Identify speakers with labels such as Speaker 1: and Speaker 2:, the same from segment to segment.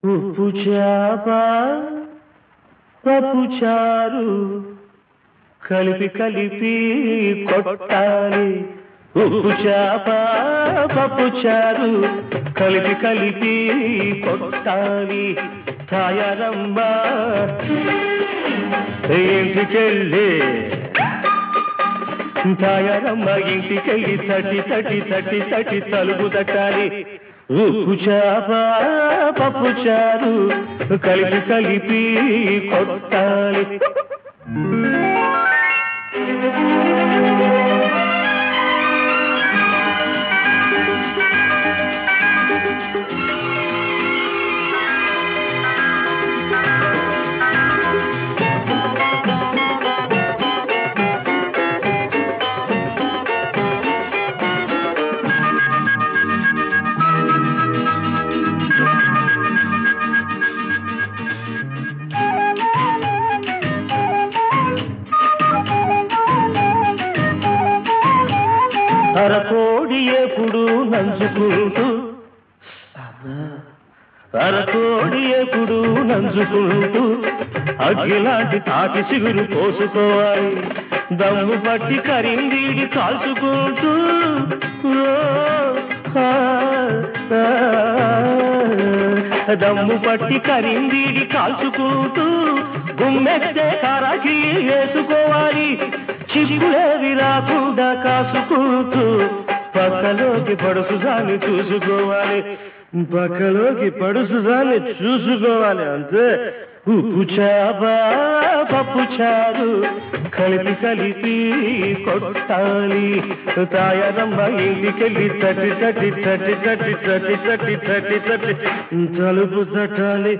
Speaker 1: ఉప్పు చేప పప్పు చారు కలిపి కలిపి కొట్టాలి ఉప్పు చేప పప్పు చారు కలిపి కలిపి కొట్టాలి తాయారమ్మ ఇంటికెళ్ళి తాయారమ్మ ఇంటికెళ్ళి తటి తటి తటి తటి తలుపు తట్టాలి ఉప్పు చేప పప్పు చారు కలిపి కలిపి కొట్టాలి అరకోడి ఎప్పుడు నంచుకుంటూ అరకోడి ఎప్పుడు నంచుకుంటూ అగ్గిలాంటి తాటి సిగురు పోసుకోవాలి దమ్ము పట్టి కరిందీడి కాల్చుకుంటూ ఓ, ఆ, ఆ, దమ్ము పట్టి కరిందీడి కాల్చుకుంటూ గుమ్మెత్తే కారాకి వేసుకోవాలి చిక్కులేవి రాకుండా కాసుకుంటూ పక్కలోకి పడుసుదాన్ని చూసుకోవాలి పక్కలోకి పడుసుదాన్ని చూసుకోవాలి అంతే ఉప్పు చేప పప్పు చారు కలిపి కలిపి కొట్టాలి తాయారమ్మ ఇంటికెళ్ళి తట్టి తట్టి తట్టి తట్టి తట్టి తట్టి తట్టి తట్టి తలుపు తట్టాలి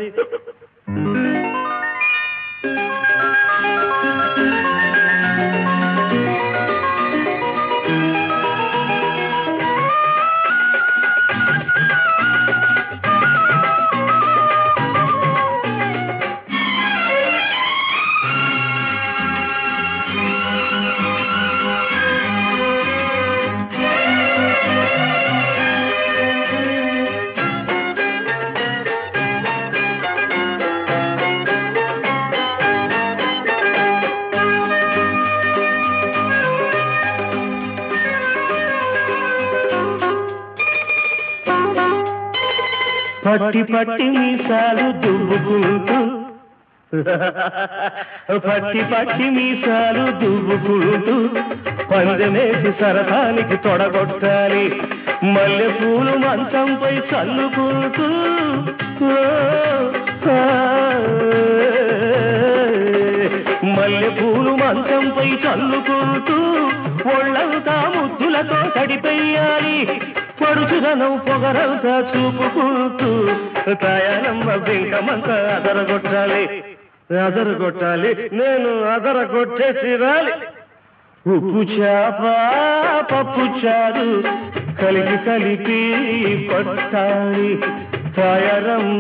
Speaker 1: పట్టి పట్టి మీసాలు దువ్వుకుంటూ పట్టి పట్టి మీసాలు దువ్వుకుంటూ పందెమేసి సరసానికి తొడగొట్టాలి మల్లె పూలు మంచంపై చల్లుకుంటూ ఓ, ఆ, మల్లె పూలు మంచంపై చల్లుకుంటూ ఒళ్ళంతా ముద్దులతో తడిపెయ్యాలి పడుచుదనం పొగరంతా చూపుకుంటూ తయారమ్మ బింకమంతా అదరగొట్టాలి అదరగొట్టాలి నేను అదరగొట్టేసి రాలి ఉప్పు చేప పప్పు చారు కలిపి కలిపి కొట్టాలి తయారమ్మ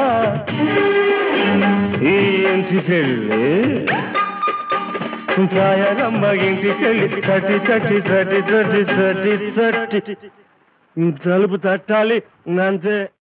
Speaker 1: ఈ ఇంటికెళ్ళి తయారమ్మ ఇంటికెళ్ళి తట్టి తట్టి తట్టి తట్టి తట్టి తట్టి తలుపు తట్టాలి అంతే